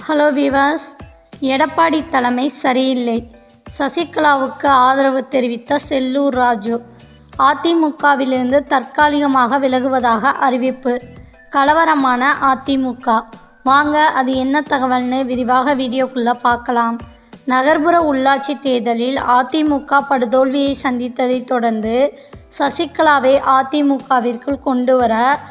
hello viewers Edappadi தலைமை சரியில்லை சசிகலாவுக்கு ஆதரவு தெரிவித்த செல்லூர் ராஜு அதிமுகவிலிருந்து தற்காலிகமாக விலகுவதாக அறிவிப்பு கலவரமான அதிமுக வாங்க அது என்ன தகவல்னு விரிவாக வீடியோக்குள்ளே பார்க்கலாம் நகர்ப்புற உள்ளாட்சி தேர்தலில் அதிமுக படுதோல்வியை சந்தித்ததைத் தொடர்ந்து சசிகலாவை அதிமுகவிற்குள் கொண்டு வர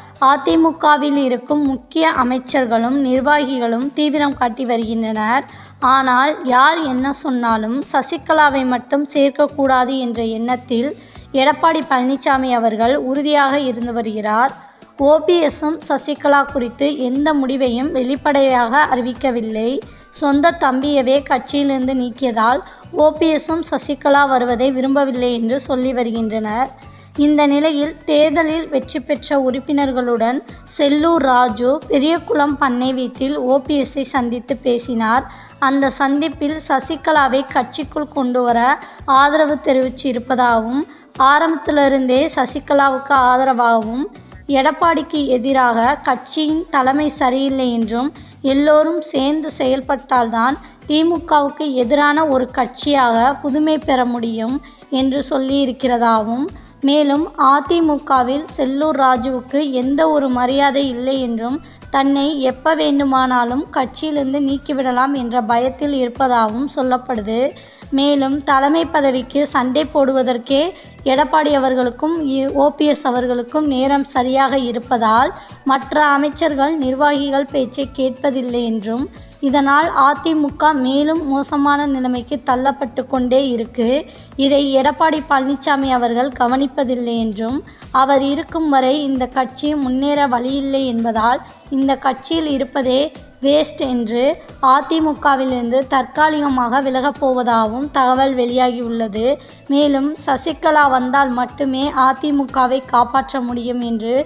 அதிமுகவில் இருக்கும் முக்கிய அமைச்சர்களும் நிர்வாகிகளும் தீவிரம் காட்டி வருகின்றனர் ஆனால் யார் என்ன சொன்னாலும் சசிகலாவை மட்டும் சேர்க்கக்கூடாது என்ற எண்ணத்தில் எடப்பாடி பழனிசாமி அவர்கள் உறுதியாக இருந்து வருகிறார் ஓபிஎஸும் சசிகலா குறித்து எந்த முடிவையும் வெளிப்படையாக அறிவிக்கவில்லை சொந்த தம்பியவே கட்சியிலிருந்து நீக்கியதால் ஓபிஎஸும் சசிகலா வருவதை விரும்பவில்லை என்று சொல்லி வருகின்றனர் இந்த நிலையில் தேர்தலில் வெற்றி பெற்ற உறுப்பினர்களுடன் செல்லூர் ராஜு பெரியகுளம் பண்ணை வீட்டில் ஓபிஎஸ்ஐ சந்தித்து பேசினார் அந்த சந்திப்பில் சசிகலாவை கட்சிக்குள் கொண்டு வர ஆதரவு தெரிவித்து இருப்பதாகவும் ஆரம்பத்திலிருந்தே சசிகலாவுக்கு ஆதரவாகவும் எடப்பாடிக்கு எதிராக கட்சியின் தலைமை சரியில்லை என்றும் எல்லோரும் சேர்ந்து செயல்பட்டால்தான் திமுகவுக்கு எதிரான ஒரு கட்சியாக புதுமை பெற முடியும் என்று சொல்லியிருக்கிறதாகவும் மேலும் அதிமுகவில் செல்லூர் ராஜுவுக்கு எந்த ஒரு மரியாதை இல்லை என்றும் தன்னை எப்ப வேண்டுமானாலும் கட்சியிலிருந்து நீக்கிவிடலாம் என்ற பயத்தில் இருப்பதாகவும் சொல்லப்படுது மேலும் தலைமை பதவிக்கு சண்டை போடுவதற்கே எடப்பாடி அவர்களுக்கும் ஓபிஎஸ் அவர்களுக்கும் நேரம் சரியாக இருப்பதால் மற்ற அமைச்சர்கள் நிர்வாகிகள் பேச்சை கேட்பதில்லை என்றும் இதனால் அதிமுக மேலும் மோசமான நிலைமைக்கு தள்ளப்பட்டு கொண்டே இருக்கு இதை எடப்பாடி பழனிசாமி அவர்கள் கவனிப்பதில்லை என்றும் அவர் இருக்கும் வரை இந்த கட்சி முன்னேற வழியில்லை என்பதால் இந்த கட்சியில் இருப்பதே வேஸ்ட் என்று அதிமுகவிலிருந்து தற்காலிகமாக விலகப் போவதாகவும் தகவல் வெளியாகியுள்ளது மேலும் சசிகலா வந்தால் மட்டுமே அதிமுகவை காப்பாற்ற முடியும் என்று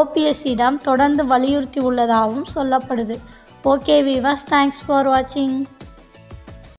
ஓபிஎஸ்ஸிடம் தொடர்ந்து வலியுறுத்தி உள்ளதாகவும் சொல்லப்படுது ஓகே விவாஸ் தேங்க்ஸ் ஃபார் வாட்சிங்